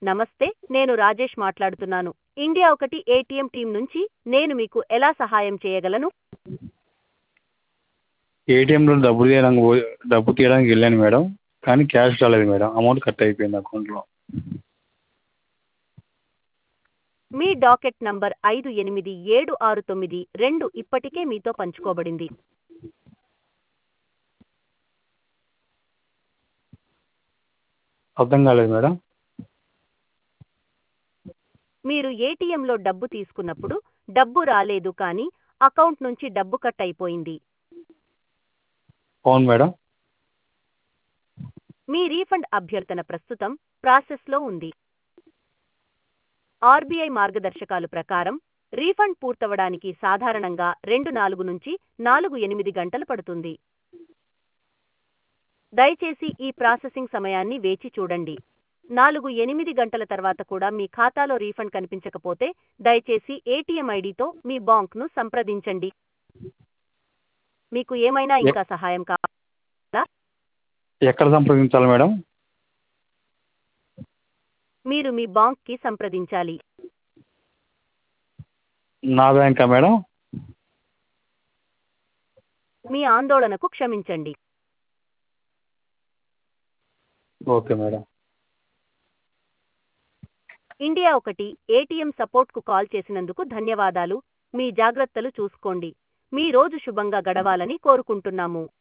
నమస్తే నేను రాజేష్ మాట్లాడుతున్నాను ఇండియా ఒకటి ఏటీఎం టీం నుంచి నేను మీకు ఎలా సహాయం చేయగలను ఏటీఎంలో డబ్బులు తీయడానికి పో- డబ్బు తీయడానికి వెళ్ళాను మేడం కానీ క్యాష్ రాలేదు మేడం అమౌంట్ కట్ అయిపోయింది అకౌంట్లో మీ డాకెట్ నంబర్ ఐదు ఎనిమిది ఏడు ఆరు తొమ్మిది రెండు ఇప్పటికే మీతో పంచుకోబడింది అర్థం కాలేదు మేడం మీరు ఏటీఎంలో డబ్బు తీసుకున్నప్పుడు డబ్బు రాలేదు కానీ అకౌంట్ నుంచి డబ్బు కట్ అయిపోయింది అవును మేడం మీ రీఫండ్ అభ్యర్థన ప్రస్తుతం ప్రాసెస్లో ఉంది ఆర్బీఐ మార్గదర్శకాలు ప్రకారం రీఫండ్ పూర్తవడానికి సాధారణంగా రెండు నాలుగు నుంచి నాలుగు ఎనిమిది గంటలు పడుతుంది దయచేసి ఈ ప్రాసెసింగ్ సమయాన్ని వేచి చూడండి నాలుగు ఎనిమిది గంటల తర్వాత కూడా మీ ఖాతాలో రీఫండ్ కనిపించకపోతే దయచేసి ఏటీఎం ఐడితో మీ బాంక్ను సంప్రదించండి మీకు ఏమైనా ఇంకా సహాయం కావాలా ఎక్కడ సంప్రదించాలి మేడం మీరు మీ బాంక్కి సంప్రదించాలి నా బ్యాంకా మేడం మీ ఆందోళనకు క్షమించండి ఓకే మేడం ఇండియా ఒకటి ఏటీఎం సపోర్ట్కు కాల్ చేసినందుకు ధన్యవాదాలు మీ జాగ్రత్తలు చూసుకోండి మీ రోజు శుభంగా గడవాలని కోరుకుంటున్నాము